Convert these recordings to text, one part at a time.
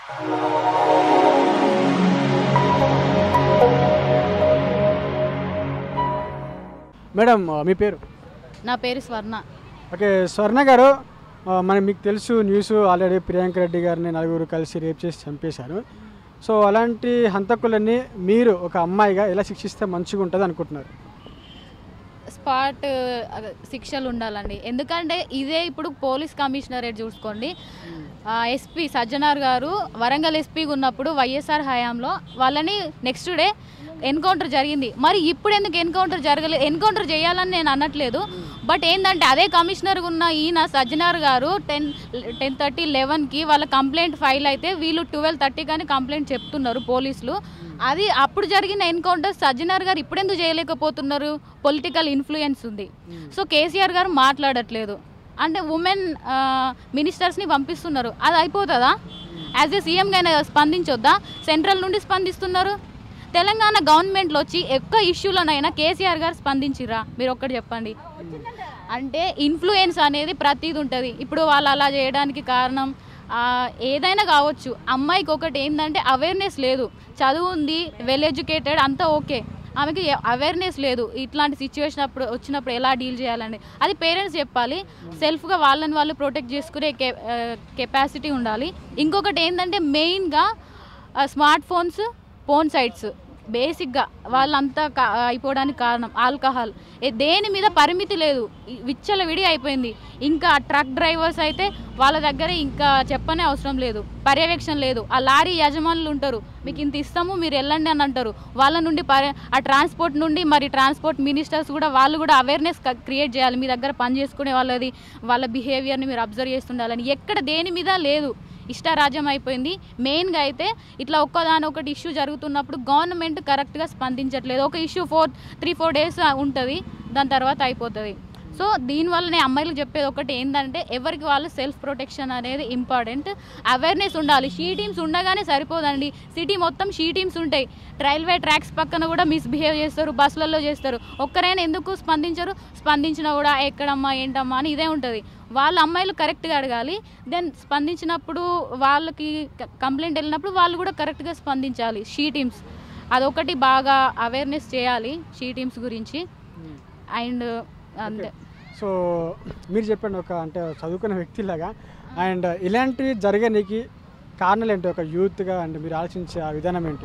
Madam మీ పేరు నా పేరు స్వర్ణ ఓకే స్వర్ణ గారు ఆ, మరి మీకు తెలుసు న్యూస్ ఆల్రెడీ ప్రియాంక రెడ్డి గారిని నలుగురు కలిసి రేప్ చేసి చంపేశారు సో అలాంటి హంతకులని మీరు ఒక అమ్మాయిగా ఎలా శిక్షిస్తే మంచిగా ఉంటుంది అనుకుంటున్నారు స్పాట్ అదే, శిక్షలు ఉండాలండి ఎందుకంటే ఇదే ఇప్పుడు పోలీస్ కమిషనరేట్ చూసుకోండి ఎస్పీ సజ్జనార్ గారు వరంగల్ ఎస్పీగా ఉన్నప్పుడు వైఎస్ఆర్ హయాంలో వాళ్ళని నెక్స్ట్ డే ఎన్కౌంటర్ జరిగింది మరి ఇప్పుడు ఎందుకు ఎన్కౌంటర్ జరగలేదు ఎన్కౌంటర్ చేయాలని నేను అనట్లేదు బట్ ఏంటంటే అదే కమిషనర్ ఉన్న ఈయన సజ్జనార్ గారు టెన్ టెన్ థర్టీ లెవెన్కి వాళ్ళ కంప్లైంట్ ఫైల్ అయితే వీళ్ళు ట్వెల్వ్ థర్టీ కానీ కంప్లైంట్ చెప్తున్నారు పోలీసులు అది అప్పుడు జరిగిన ఎన్కౌంటర్ సజ్జనార్ గారు ఇప్పుడెందుకు చేయలేకపోతున్నారు పొలిటికల్ ఇన్ఫ్లుయెన్స్ ఉంది సో కేసీఆర్ గారు మాట్లాడట్లేదు అంటే ఉమెన్ మినిస్టర్స్ని పంపిస్తున్నారు అది అయిపోతుందా యాజ్ ఏ సీఎంగా అయినా స్పందించొద్దా సెంట్రల్ నుండి స్పందిస్తున్నారు తెలంగాణ గవర్నమెంట్లో వచ్చి ఎక్కువ ఇష్యూలోనైనా కేసీఆర్ గారు స్పందించిరా మీరు ఒక్కటి చెప్పండి అంటే ఇన్ఫ్లుయెన్స్ అనేది ప్రతిది ఉంటుంది ఇప్పుడు వాళ్ళు అలా చేయడానికి కారణం ఆ, ఏదైనా కావచ్చు అమ్మాయికి ఒకటి ఏంటంటే అవేర్నెస్ లేదు చదువు ఉంది వెల్ ఎడ్యుకేటెడ్ అంతా ఓకే ఆమెకి అవేర్నెస్ లేదు ఇట్లాంటి సిచ్యువేషన్ అప్పుడు వచ్చినప్పుడు ఎలా డీల్ చేయాలని అది పేరెంట్స్ చెప్పాలి సెల్ఫ్గా వాళ్ళని వాళ్ళు ప్రొటెక్ట్ చేసుకునే కె కెపాసిటీ ఉండాలి ఇంకొకటి ఏంటంటే మెయిన్గా స్మార్ట్ ఫోన్స్ ఫోన్ సైట్స్ బేసిక్గా వాళ్ళంతా కా- అయిపోవడానికి కారణం ఆల్కహాల్ ఏ- దేని మీద పరిమితి లేదు ఈ విచ్చల విడి అయిపోయింది ఇంకా ట్రక్ డ్రైవర్స్ అయితే వాళ్ళ దగ్గర ఇంకా చెప్పనే అవసరం లేదు పర్యవేక్షణ లేదు ఆ లారీ యజమానులు ఉంటారు మీకు ఇంత ఇస్తాము మీరు వెళ్ళండి అని అంటారు వాళ్ళ నుండి పర్య ఆ ట్రాన్స్పోర్ట్ నుండి మరి ట్రాన్స్పోర్ట్ మినిస్టర్స్ కూడా వాళ్ళు కూడా అవేర్నెస్ క్రియేట్ చేయాలి మీ దగ్గర పని చేసుకునే వాళ్ళది వాళ్ళ బిహేవియర్ని మీరు అబ్జర్వ్ చేస్తుండాలని ఎక్కడ దేని మీద లేదు ఇష్టారాజ్యం అయిపోయింది మెయిన్గా అయితే ఇట్లా ఒక్కదాని ఒకటి ఇష్యూ జరుగుతున్నప్పుడు గవర్నమెంట్ కరెక్ట్గా స్పందించట్లేదు ఒక issue four three four days ఉంటుంది దాని తర్వాత అయిపోతుంది సో దీనివల్ల నేను అమ్మాయిలకు చెప్పేది ఒకటి ఏంటంటే ఎవరికి వాళ్ళు సెల్ఫ్ ప్రొటెక్షన్ అనేది ఇంపార్టెంట్ అవేర్నెస్ ఉండాలి షీ టీమ్స్ ఉండగానే సరిపోదండి సిటీ మొత్తం షీ టీమ్స్ ఉంటాయి రైల్వే ట్రాక్స్ పక్కన కూడా మిస్బిహేవ్ చేస్తారు బస్సులలో చేస్తారు ఒక్కరైనా ఎందుకు స్పందించరు స్పందించినా కూడా ఎక్కడమ్మా ఏంటమ్మా అని ఇదే ఉంటుంది వాళ్ళ అమ్మాయిలు కరెక్ట్గా అడగాలి దెన్ స్పందించినప్పుడు వాళ్ళకి కంప్లైంట్ వెళ్ళినప్పుడు వాళ్ళు కూడా కరెక్ట్గా స్పందించాలి షీ టీమ్స్ అదొకటి బాగా అవేర్నెస్ చేయాలి షీ టీమ్స్ గురించి అండ్ అంతే సో మీరు చెప్పండి ఒక అంటే చదువుకున్న వ్యక్తిలాగా అండ్ ఇలాంటివి జరగనీకి కారణాలు ఏంటి ఒక యూత్గా అండ్ మీరు ఆలోచించే ఆ విధానం ఏంటి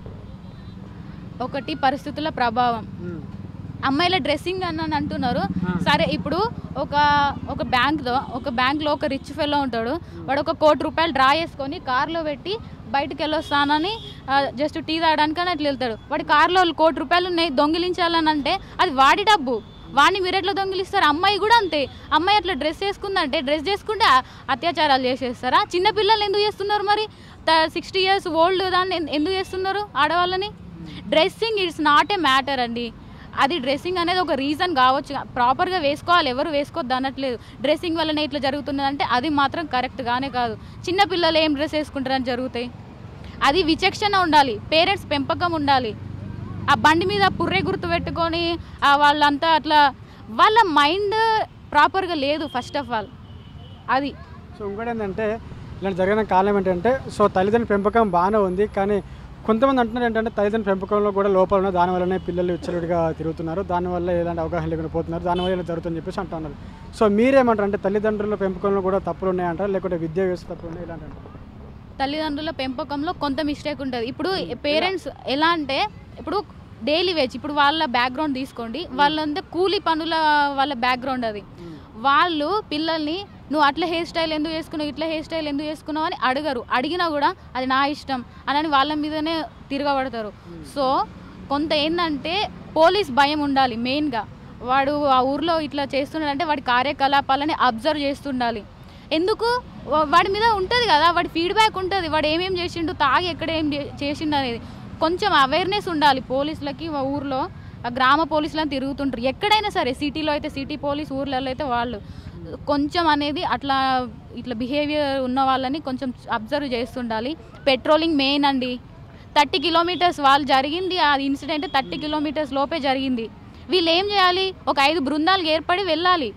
ఒకటి పరిస్థితుల ప్రభావం అమ్మాయిల డ్రెస్సింగ్ అని అని అంటున్నారు ఆ. సరే ఇప్పుడు ఒక ఒక బ్యాంక్లో ఒక బ్యాంక్లో ఒక రిచ్ ఫెల్లో ఉంటాడు వాడు ఒక కోటి రూపాయలు డ్రా చేసుకొని కార్లో పెట్టి బయటకు వెళ్ళొస్తానని జస్ట్ టీ తాగడానికి అని అట్లా వెళ్తాడు వాడి కార్లో కోటి రూపాయలు ఉన్నాయి దొంగిలించాలని అంటే అది వాడి డబ్బు వాడిని మీరు ఎట్లా దొంగిలిస్తారు అమ్మాయి కూడా అంతే అమ్మాయి అట్లా డ్రెస్ చేసుకుందంటే డ్రెస్ చేసుకుంటే అ- అత్యాచారాలు చేసేస్తారా చిన్న పిల్లలు ఎందుకు చేస్తున్నారు మరి సిక్స్టీ ఇయర్స్ ఓల్డ్ దాన్ని ఎన్- ఎందుకు చేస్తున్నారు ఆడవాళ్ళని dressing it's not a matter అండి అది డ్రెస్సింగ్ అనేది ఒక రీజన్ కావచ్చు ప్రాపర్గా వేసుకోవాలి ఎవరు వేసుకోవద్దు అనట్లేదు డ్రెస్సింగ్ వల్లనే ఇట్లా జరుగుతున్నది అంటే అది మాత్రం కరెక్ట్గానే కాదు చిన్న పిల్లలు ఏం డ్రెస్ వేసుకుంటారని జరుగుతాయి అది విచక్షణ ఉండాలి పేరెంట్స్ పెంపకం ఉండాలి ఆ బండి మీద పుర్రె గుర్తు పెట్టుకొని ఆ వాళ్ళంతా అట్లా వాళ్ళ మైండ్ ప్రాపర్గా లేదు ఫస్ట్ ఆఫ్ ఆల్ అది సో ఇంకోటి ఏంటంటే ఇలాంటి జరిగిన కారణం ఏంటంటే సో తల్లిదండ్రుల పెంపకం బాగానే ఉంది కానీ కొంతమంది అంటున్నారు ఏంటంటే తల్లిదండ్రుల పెంపకంలో కూడా లోపాలు ఉన్నాయి దానివల్లనే పిల్లలు విచ్చలుడిగా తిరుగుతున్నారు దానివల్ల ఎలాంటి అవగాహన లేకుండా పోతున్నారు దానివల్ల ఇలా జరుగుతుందని చెప్పేసి అంటున్నారు సో మీరేమంటారు అంటే తల్లిదండ్రుల పెంపకంలో కూడా తప్పులు ఉన్నాయంటారా లేకుంటే విద్యా వ్యవస్థ తప్పులు ఉన్నాయి ఇలాంటి అంటారా? తల్లిదండ్రుల పెంపకంలో కొంత మిస్టేక్ ఉంటుంది ఇప్పుడు పేరెంట్స్ ఎలా అంటే ఇప్పుడు డైలీ వేజ్ ఇప్పుడు వాళ్ళ బ్యాక్గ్రౌండ్ తీసుకోండి వాళ్ళంతా కూలీ పనుల వాళ్ళ బ్యాక్గ్రౌండ్ అది వాళ్ళు పిల్లల్ని నువ్వు అట్లా హెయిర్ స్టైల్ ఎందుకు వేసుకున్నావు ఇట్లా హెయిర్ స్టైల్ ఎందుకు వేసుకున్నావు అని అడగరు అడిగినా కూడా అది నా ఇష్టం అని వాళ్ళ మీదనే తిరగబడతారు సో కొంత ఏంటంటే పోలీస్ భయం ఉండాలి మెయిన్గా వాడు ఆ ఊర్లో ఇట్లా చేస్తున్నాడంటే వాడి కార్యకలాపాలని అబ్జర్వ్ చేస్తుండాలి ఎందుకు వా- వాడి మీద ఉంటుంది కదా వాడి ఫీడ్బ్యాక్ ఉంటుంది వాడు ఏమేం చేసిండు తాగి ఎక్కడ ఏం చే- చేసిండు అనేది కొంచెం అవేర్నెస్ ఉండాలి పోలీసులకి వా- ఊర్లో ఆ గ్రామ పోలీసులను తిరుగుతుంటారు ఎక్కడైనా సరే సిటీలో అయితే సిటీ పోలీస్ ఊర్లలో అయితే వాళ్ళు కొంచెం అనేది అట్లా ఇట్లా బిహేవియర్ ఉన్న వాళ్ళని కొంచెం అబ్జర్వ్ చేస్తుండాలి పెట్రోలింగ్ మెయిన్ అండి థర్టీ కిలోమీటర్స్ వాళ్ళు జరిగింది ఆ ఇన్సిడెంట్ థర్టీ కిలోమీటర్స్ లోపే జరిగింది వీళ్ళు ఏం చేయాలి ఒక ఐదు బృందాలు ఏర్పడి వెళ్ళాలి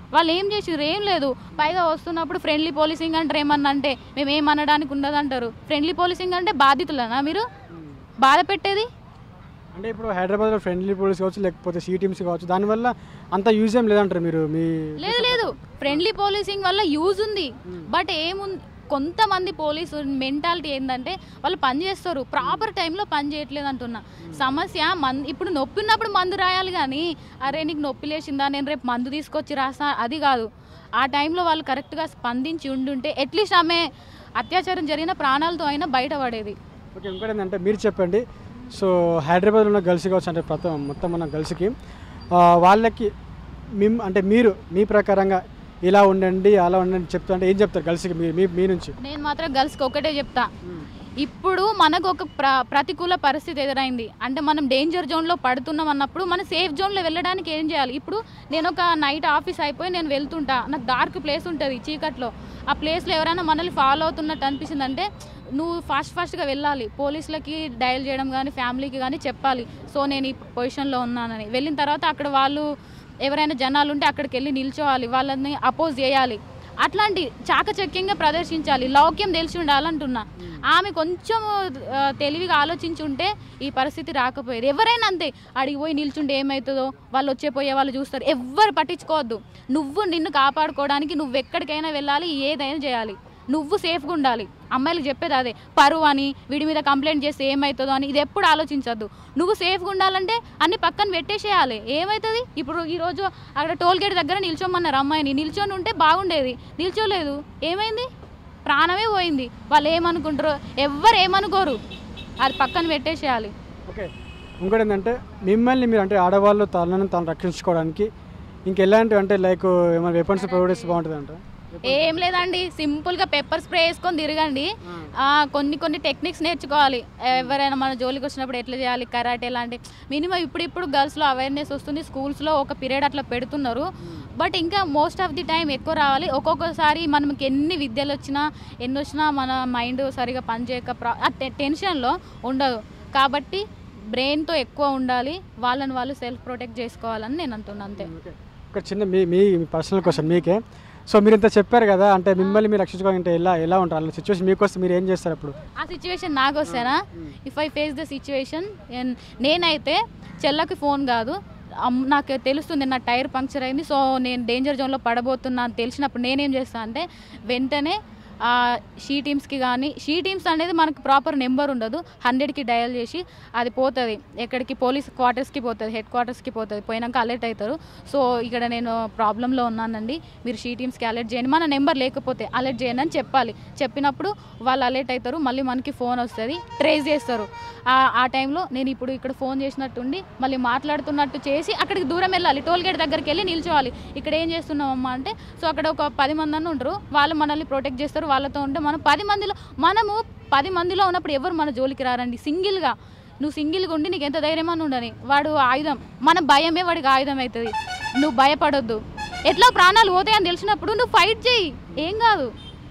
వాళ్ళు ఏం చేసిర్రు ఏం లేదు పైగా వస్తున్నప్పుడు ఫ్రెండ్లీ పోలీసింగ్ అంటారు ఏమన్నా అంటే మేము ఏమనడానికి ఉండదు అంటారు ఫ్రెండ్లీ పోలీసింగ్ అంటే బాధితులనా మీరు బాధ పెట్టేది అంటే ఇప్పుడు హైదరాబాద్లో ఫ్రెండ్లీ పోలీస్ కావచ్చు లేకపోతే సి టీమ్స్ కావచ్చు దానివల్ల అంత యూజ్ ఏం లేదంటారు మీరు మీ లేదు లేదు ఫ్రెండ్లీ పోలీసింగ్ వల్ల యూజ్ ఉంది బట్ ఏముంది కొంతమంది పోలీసు మెంటాలిటీ ఏంటంటే వాళ్ళు పని చేస్తారు ప్రాపర్ టైంలో పని చేయట్లేదు అంటున్నా సమస్య మన్ ఇప్పుడు నొప్పి ఉన్నప్పుడు మందు రాయాలి కానీ అరే నీకు నొప్పి లేచిందా నేను రేపు మందు తీసుకొచ్చి రాసా అది కాదు ఆ టైంలో వాళ్ళు కరెక్ట్గా స్పందించి ఉండుంటే అట్లీస్ట్ ఆమె అత్యాచారం జరిగిన ప్రాణాలతో అయినా బయటపడేది ఓకే ఇంకోటి ఏంటంటే మీరు చెప్పండి సో హైదరాబాద్లో ఉన్న గర్ల్స్ కావచ్చు అంటే ప్రతి మొత్తం ఉన్న గర్ల్స్కి ఆ, వాళ్ళకి మిమ్ అంటే మీరు మీ ప్రకారంగా ఇలా ఉండండి అలా ఉండండి చెప్తా అంటే ఏం చెప్తారు గర్ల్స్కి మీ మీ మీ నుంచి నేను మాత్రం గర్ల్స్కి ఒకటే చెప్తా ఇప్పుడు మనకు ఒక ప్ర ప్రతికూల పరిస్థితి ఎదురైంది అంటే మనం డేంజర్ జోన్లో పడుతున్నాం అన్నప్పుడు మనం సేఫ్ జోన్లో వెళ్ళడానికి ఏం చేయాలి ఇప్పుడు నేను ఒక నైట్ ఆఫీస్ అయిపోయి నేను వెళ్తుంటా నాకు డార్క్ ప్లేస్ ఉంటుంది చీకట్లో ఆ ప్లేస్లో ఎవరైనా మనల్ని ఫాలో అవుతున్నట్టు అనిపిస్తుంది అంటే నువ్వు ఫాస్ట్ ఫాస్ట్గా వెళ్ళాలి పోలీసులకి డయల్ చేయడం కానీ ఫ్యామిలీకి కానీ చెప్పాలి సో నేను ఈ పొజిషన్లో ఉన్నానని వెళ్ళిన తర్వాత అక్కడ వాళ్ళు ఎవరైనా జనాలు ఉంటే అక్కడికి వెళ్ళి నిల్చోవాలి వాళ్ళని అపోజ్ చేయాలి అట్లాంటి చాకచక్యంగా ప్రదర్శించాలి లౌక్యం తెలిసి ఉండాలంటున్నా ఆమె కొంచెం ఆ, తెలివిగా ఆలోచించి ఉంటే ఈ పరిస్థితి రాకపోయేది ఎవరైనా అంతే అడిగి పోయి నిల్చుంటే ఏమవుతుందో వాళ్ళు వచ్చే పోయే వాళ్ళు చూస్తారు ఎవ్వరు పట్టించుకోవద్దు నువ్వు నిన్ను కాపాడుకోవడానికి నువ్వు ఎక్కడికైనా వెళ్ళాలి ఏదైనా చేయాలి నువ్వు సేఫ్గా ఉండాలి అమ్మాయిలకు చెప్పేది అదే పరువు అని వీడి మీద కంప్లైంట్ చేస్తే ఏమవుతుందో అని ఇది ఎప్పుడు ఆలోచించద్దు నువ్వు సేఫ్గా ఉండాలంటే అన్ని పక్కన పెట్టేసేయాలి ఏమవుతుంది ఇప్పుడు ఈరోజు అక్కడ టోల్ గేట్ దగ్గర నిల్చోమన్నారు అమ్మాయిని నిల్చొని ఉంటే బాగుండేది నిల్చోలేదు ఏమైంది ప్రాణమే పోయింది వాళ్ళు ఏమనుకుంటారు ఎవ్వరు ఏమనుకోరు అది పక్కన పెట్టేసేయాలి ఓకే ఇంకోటి ఏంటంటే మిమ్మల్ని మీరు అంటే ఆడవాళ్ళు తనను తాను రక్షించుకోవడానికి ఇంకెలాంటివి అంటే లైక్ ఏమైనా వెపన్స్ ప్రొవైడ్ చేస్తే బాగుంటుంది అంట ఏం లేదండి సింపుల్గా పెప్పర్ స్ప్రే వేసుకొని తిరగండి ఆ, కొన్ని కొన్ని టెక్నిక్స్ నేర్చుకోవాలి ఎవరైనా మన జోలికి వచ్చినప్పుడు ఎట్లా చేయాలి కరాటే లాంటి మినిమం ఇప్పుడు ఇప్పుడు గర్ల్స్లో అవేర్నెస్ వస్తుంది స్కూల్స్లో ఒక పీరియడ్ అట్లా పెడుతున్నారు బట్ ఇంకా మోస్ట్ ఆఫ్ ది టైం ఎక్కువ రావాలి ఒక్కొక్కసారి మనకి ఎన్ని విద్యలు వచ్చినా ఎన్ని వచ్చినా మన మైండ్ సరిగా పనిచేయక ప్రా ఆ టె- టెన్షన్లో ఉండదు కాబట్టి బ్రెయిన్తో ఎక్కువ ఉండాలి వాళ్ళని వాళ్ళు సెల్ఫ్ ప్రొటెక్ట్ చేసుకోవాలని నేను అంటున్నాను అంతే ఓకే ఒక చిన్న మీ మీ పర్సనల్ క్వశ్చన్ మీకే సో మీరు ఇంత చెప్పారు కదా అంటే మిమ్మల్ని మీరు రక్షించుకోవాలంటే ఎలా ఎలా ఉంటారు అలా సిచ్యువేషన్ మీకోసం మీరు ఏం చేస్తారు అప్పుడు ఆ సిచ్యువేషన్ నాకు వస్తేనా if I face the situation నేనైతే చెల్లకి ఫోన్ కాదు అమ్- నాకు తెలుస్తుంది నా టైర్ పంక్చర్ అయింది సో నేను డేంజర్ జోన్లో పడబోతున్నా అని తెలిసినప్పుడు నేనేం చేస్తాను అంటే వెంటనే ఆ షీ టీమ్స్కి కానీ షీ టీమ్స్ అనేది మనకు ప్రాపర్ నెంబర్ ఉండదు హండ్రెడ్కి డయల్ చేసి అది పోతుంది ఎక్కడికి పోలీస్ క్వార్టర్స్కి పోతుంది హెడ్ క్వార్టర్స్కి పోతుంది పోయినాక అలర్ట్ అవుతారు సో ఇక్కడ నేను ప్రాబ్లంలో ఉన్నానండి మీరు షీ టీమ్స్కి అలర్ట్ చేయండి మన నెంబర్ లేకపోతే అలర్ట్ చేయండి అని చెప్పాలి చెప్పినప్పుడు వాళ్ళు అలర్ట్ అవుతారు మళ్ళీ మనకి ఫోన్ వస్తుంది ట్రేస్ చేస్తారు ఆ- ఆ టైంలో నేను ఇప్పుడు ఇక్కడ ఫోన్ చేసినట్టుండి మళ్ళీ మాట్లాడుతున్నట్టు చేసి అక్కడికి దూరం వెళ్ళాలి టోల్ గేట్ దగ్గరికి వెళ్ళి నిల్చోవాలి ఇక్కడ ఏం చేస్తున్నామమ్మా అంటే సో అక్కడ ఒక పది మంది అని ఉంటారు వాళ్ళు మనల్ని ప్రొటెక్ట్ చేస్తారు వాళ్ళతో ఉంటే మనం పది మందిలో మనము పది మందిలో ఉన్నప్పుడు ఎవరు మన జోలికి రారండి సింగిల్గా నువ్వు సింగిల్గా ఉండి నీకు ఎంత ధైర్యం అని ఉండని వాడు ఆయుధం మన భయమే వాడికి ఆయుధం అవుతుంది నువ్వు భయపడొద్దు ఎట్లా ప్రాణాలు పోతాయని తెలిసినప్పుడు నువ్వు ఫైట్ చేయి ఏం కాదు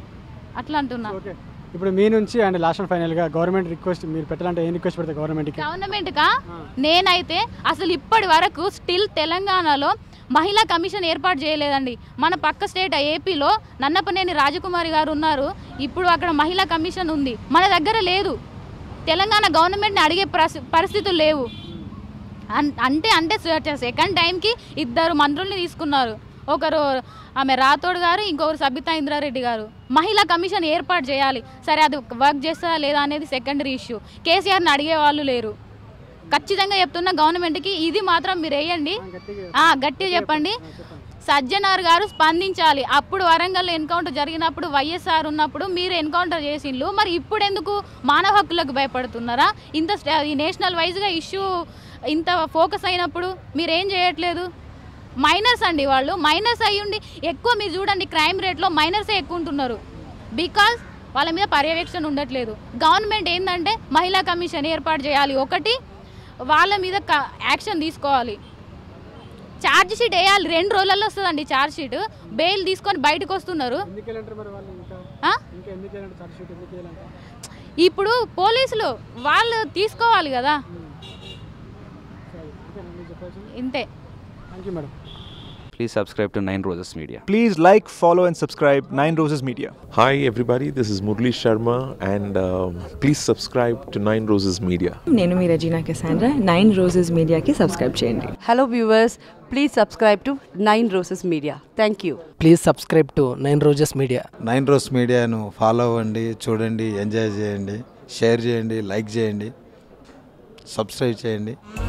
అట్లా అంటున్నా ఓకే ఇప్పుడు మీ నుంచి అండ్ లాస్ట్ అండ్ ఫైనల్గా గవర్నమెంట్ రిక్వెస్ట్ మీరు పెట్టాలంటే ఏం రిక్వెస్ట్ పెడతారు గవర్నమెంట్కి గవర్నమెంట్ కా నేనైతే అసలు ఇప్పటి వరకు స్టిల్ తెలంగాణలో మహిళా కమిషన్ ఏర్పాటు చేయలేదండి మన పక్క స్టేట్ ఏపీలో నన్నపనేని రాజకుమారి గారు ఉన్నారు ఇప్పుడు అక్కడ మహిళా కమిషన్ ఉంది మన దగ్గర లేదు తెలంగాణ గవర్నమెంట్ని అడిగే ప్రస్- పరిస్థితులు లేవు అన్- అంటే అంటే సెకండ్ టైంకి ఇద్దరు మంత్రుల్ని తీసుకున్నారు ఒకరు ఆమె రాథోడ్ గారు ఇంకొకరు సబితా ఇంద్రారెడ్డి గారు మహిళా కమిషన్ ఏర్పాటు చేయాలి సరే అది వర్క్ చేస్తుందా లేదా అనేది సెకండరీ ఇష్యూ కేసీఆర్ని అడిగే వాళ్ళు లేరు ఖచ్చితంగా చెప్తున్న గవర్నమెంట్కి ఇది మాత్రం మీరు వేయండి ఆ, గట్టిగా చెప్పండి సజ్జనార్ గారు స్పందించాలి అప్పుడు వరంగల్ ఎన్కౌంటర్ జరిగినప్పుడు వైఎస్ఆర్ ఉన్నప్పుడు మీరు ఎన్కౌంటర్ చేసిండ్రు మరి ఇప్పుడు ఎందుకు మానవ హక్కులకు భయపడుతున్నారా ఇంత స్ట- ఈ నేషనల్ వైజ్గా ఇష్యూ ఇంత ఫోకస్ అయినప్పుడు మీరు ఏం చేయట్లేదు మైనర్స్ అండి వాళ్ళు మైనర్స్ అయ్యుండి ఎక్కువ మీరు చూడండి క్రైమ్ రేట్లో మైనర్సే ఎక్కువ ఉంటున్నారు బికాజ్ వాళ్ళ మీద పర్యవేక్షణ ఉండట్లేదు గవర్నమెంట్ ఏంటంటే మహిళా కమిషన్ ఏర్పాటు చేయాలి ఒకటి వాళ్ళ మీద క- యాక్షన్ తీసుకోవాలి ఛార్జ్ షీట్ వేయాలి రెండు రోజులలో వస్తుందండి ఛార్జ్ షీట్ బెయిల్ తీసుకొని బయటకు వస్తున్నారు ఎందుకు వెళ్ళంటారు మరి వాళ్ళు ఇంకా ఆ? ఇంకా ఎందుకు వెళ్ళంటారు చార్జ్ షీట్ ఎందుకు వెళ్ళంటారు ఇప్పుడు పోలీసులు వాళ్ళు తీసుకోవాలి కదా సరే ఓకే మీరు చెప్పాల్సింది ఇంతే thank you madam Please subscribe to Nine Roses Media. Please like, follow, and subscribe Nine Roses Media. Hi, everybody. This is Murli Sharma, and um, please subscribe to Nine Roses Media. నేను మీ Regina Cassandra Nine Roses మీడియాకి subscribe చేయండి Hello viewers, please subscribe to Nine Roses Media. Thank you. Please subscribe to Nine Roses Media Nine Roses మీడియాను follow అవ్వండి చూడండి enjoy చేయండి share చేయండి like చేయండి సబ్స్క్రైబ్ చేయండి